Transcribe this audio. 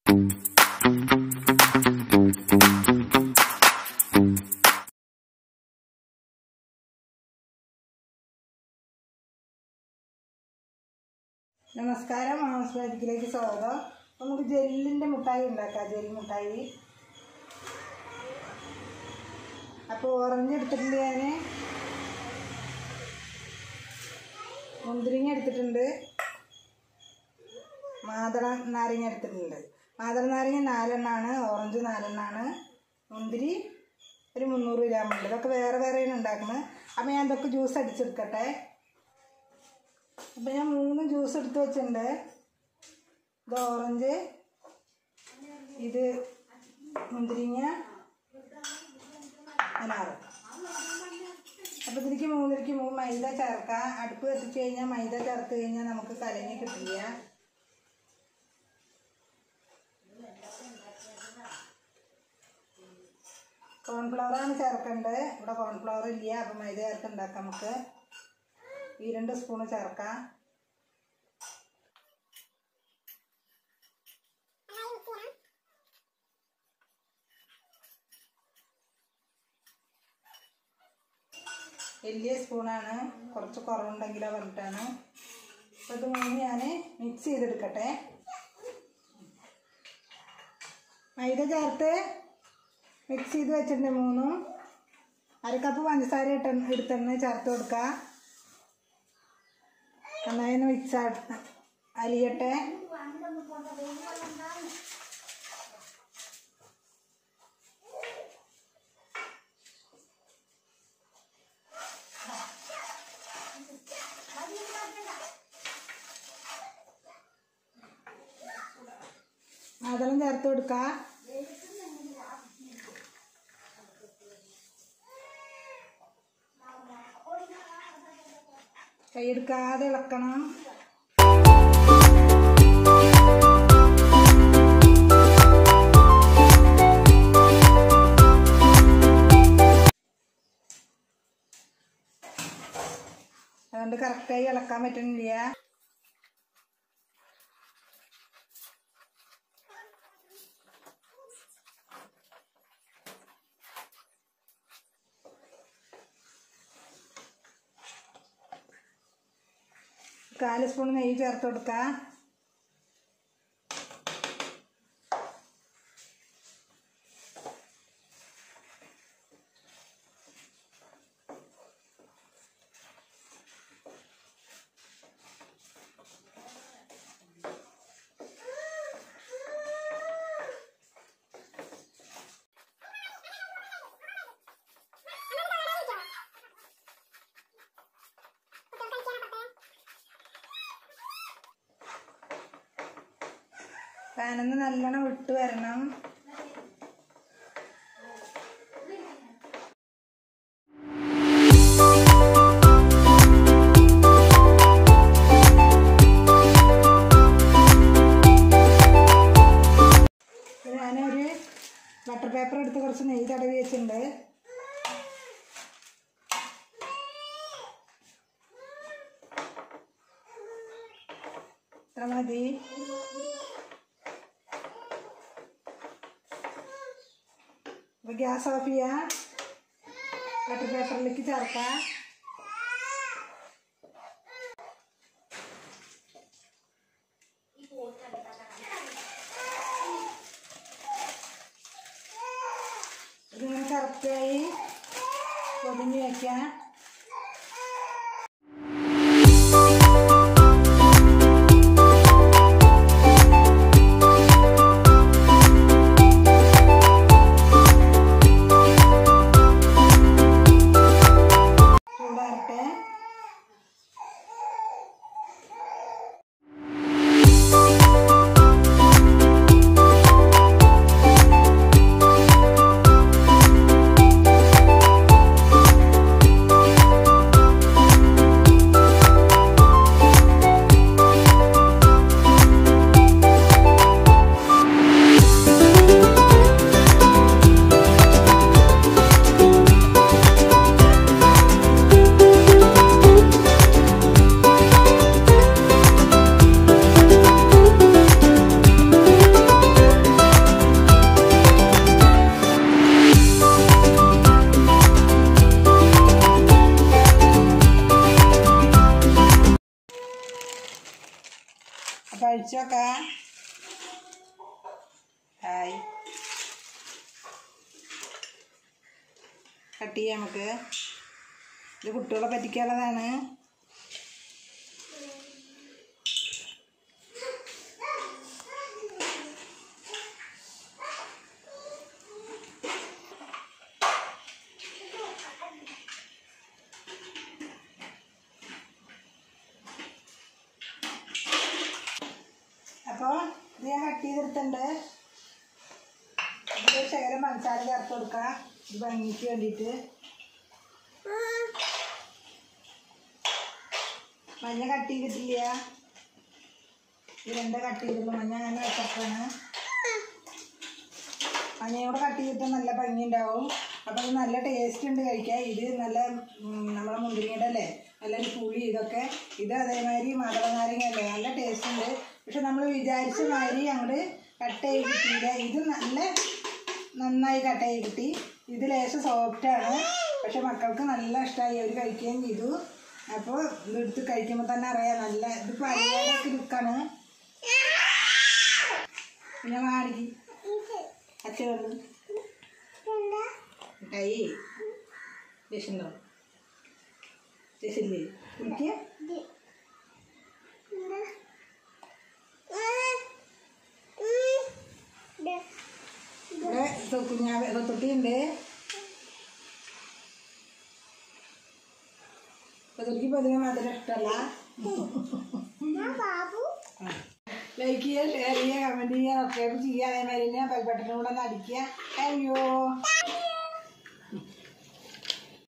നമസ്കാരം മാംസ് മാജിക്കിലേക്ക് സ്വാഗതം അപ്പോൾ നമുക്ക് ജെല്ലിൻ്റെ മുട്ടായി ഉണ്ടാക്കാം ജെൽ മുട്ടായി അപ്പോൾ ഓറഞ്ച് എടുത്തിട്ടുണ്ട് ഞാൻ മുന്തിരിങ്ങ എടുത്തിട്ടുണ്ട് മാതള നാരങ്ങ എടുത്തിട്ടുണ്ട് മാതള നാരങ്ങ നാലെണ്ണമാണ് ഓറഞ്ച് നാലെണ്ണമാണ് മുന്തിരി ഒരു മുന്നൂറ് ഗ്രാം ഉണ്ട് ഇതൊക്കെ വേറെ വേറെയാണ് ഉണ്ടാക്കുന്നത് അപ്പോൾ ഞാൻ ഇതൊക്കെ ജ്യൂസ് അടിച്ചെടുക്കട്ടെ അപ്പം ഞാൻ മൂന്ന് ജ്യൂസ് എടുത്ത് വെച്ചിട്ടുണ്ട് ഇത് ഓറഞ്ച് ഇത് മുന്തിരിങ്ങ അനാറ് അപ്പോൾ ഇതിലേക്ക് മൂന്നിലേക്ക് മൂന്ന് മൈദ ചേർക്കാം അടുപ്പ് കത്തിച്ച് കഴിഞ്ഞാൽ മൈദ ചേർത്ത് കഴിഞ്ഞാൽ നമുക്ക് കലങ്ങി കിട്ടില്ല കോൺഫ്ലവറാണ് ചേർക്കേണ്ടത് ഇവിടെ കോൺഫ്ലവർ ഇല്ല അപ്പം മൈദ ചേർത്ത് ഉണ്ടാക്കാം നമുക്ക് ഈ രണ്ട് സ്പൂണ് ചേർക്കാം വലിയ സ്പൂണാണ് കുറച്ച് കുറവുണ്ടെങ്കിലോ പറഞ്ഞിട്ടാണ് അപ്പോൾ ഇത് മൂന്ന് ഞാൻ മിക്സ് ചെയ്തെടുക്കട്ടെ മൈദ ചേർത്ത് മിക്സ് ചെയ്ത് വെച്ചിട്ടുണ്ട് മൂന്നും അര കപ്പ് പഞ്ചസാര ഇട്ട എടുത്തെന്ന് ചേർത്ത് കൊടുക്കുക നന്നായി ഒന്ന് മിക്സ് അലിയട്ടെ അതെല്ലാം ചേർത്ത് കൊടുക്കുക കൈയെടുക്കാതെ ഇളക്കണം അതുകൊണ്ട് കറക്റ്റായി ഇളക്കാൻ പറ്റുന്നില്ല കാല് സ്പൂൺ നെയ്യ് ചേർത്ത് കൊടുക്കുക പാനിന്ന് നല്ലോണം വിട്ട് വരണം ഞാനൊരു ബട്ടർ പേപ്പർ എടുത്ത് കുറച്ച് നെയ്യ് തടവി വെച്ചിട്ടുണ്ട് ഇത്ര മതി അപ്പോൾ ഗ്യാസ് ഓഫ് ചെയ്യാം ബട്ടർ പേപ്പറിലേക്ക് ചേർക്കാം ഇതിങ്ങനെ കറക്റ്റായി പൊതിഞ്ഞ് വയ്ക്കാം ചൂടാറട്ടെ നോക്കാം ഹായ് കട്ട് ചെയ്യാം നമുക്ക് ഇത് കുട്ടികളെ പറ്റിക്കാനുള്ളതാണ് അപ്പോൾ ഇത് ഞാൻ കട്ട് ചെയ്തെടുത്തിട്ടുണ്ട് ഇതിൽ ശകലം പഞ്ചസാര ചേർത്ത് കൊടുക്കാം ഇത് ഭംഗിക്ക് വേണ്ടിയിട്ട് മഞ്ഞ കട്ട് ചെയ്തിട്ടില്ല ഇത് രണ്ട് കട്ട് ചെയ്തിട്ടുള്ളൂ മഞ്ഞ അങ്ങനെ വെച്ചപ്പോഴാണ് മഞ്ഞയോടെ കട്ട് ചെയ്തിട്ട് നല്ല ഭംഗി ഉണ്ടാവും അപ്പോൾ ഇത് നല്ല ടേസ്റ്റ് ഉണ്ട് കഴിക്കാൻ ഇത് നല്ല ഉം, നമ്മുടെ മുന്തിരിങ്ങയുടെ അല്ലേ നല്ലൊരു പുളി ഇതൊക്കെ ഇത് അതേമാതിരി മധുരനാരങ്ങയല്ലേ നല്ല ടേസ്റ്റ് ഉണ്ട് പക്ഷെ നമ്മൾ വിചാരിച്ച മാതിരി അങ്ങോട്ട് കട്ട് ചെയ്ത് കിട്ടിയില്ല ഇത് നല്ല നന്നായി കട്ട് ചെയ്ത് കിട്ടി ഇത് ലേശം സോഫ്റ്റാണ് പക്ഷെ മക്കൾക്ക് നല്ല ഇഷ്ടമായി അവർ കഴിക്കുകയും ചെയ്തു അപ്പോൾ ഇതെടുത്ത് കഴിക്കുമ്പോൾ തന്നെ അറിയാം നല്ല ഇത് പഴയൊക്കെ ലുക്കാണ് പിന്നെ കാണിക്കും അച്ഛൻ വന്നു കൈ രക്ഷുണ്ടോ രക്ഷില്ലേ എനിക്ക് ഇവിടെ കുഞ്ഞാ തൊട്ടിയുണ്ട് തൊട്ടിക്ക് പൊതുവെ മധുരം ഇഷ്ടമല്ല ലൈക്ക് ചെയ്യുക ഷെയർ ചെയ്യുക കമൻറ്റ് ചെയ്യുക സബ്സ്ക്രൈബ് ചെയ്യുക അതേമാതിരി തന്നെ ബെൽ ബട്ടനും കൂടെ ഒന്ന് അടിക്കുക താങ്ക് യു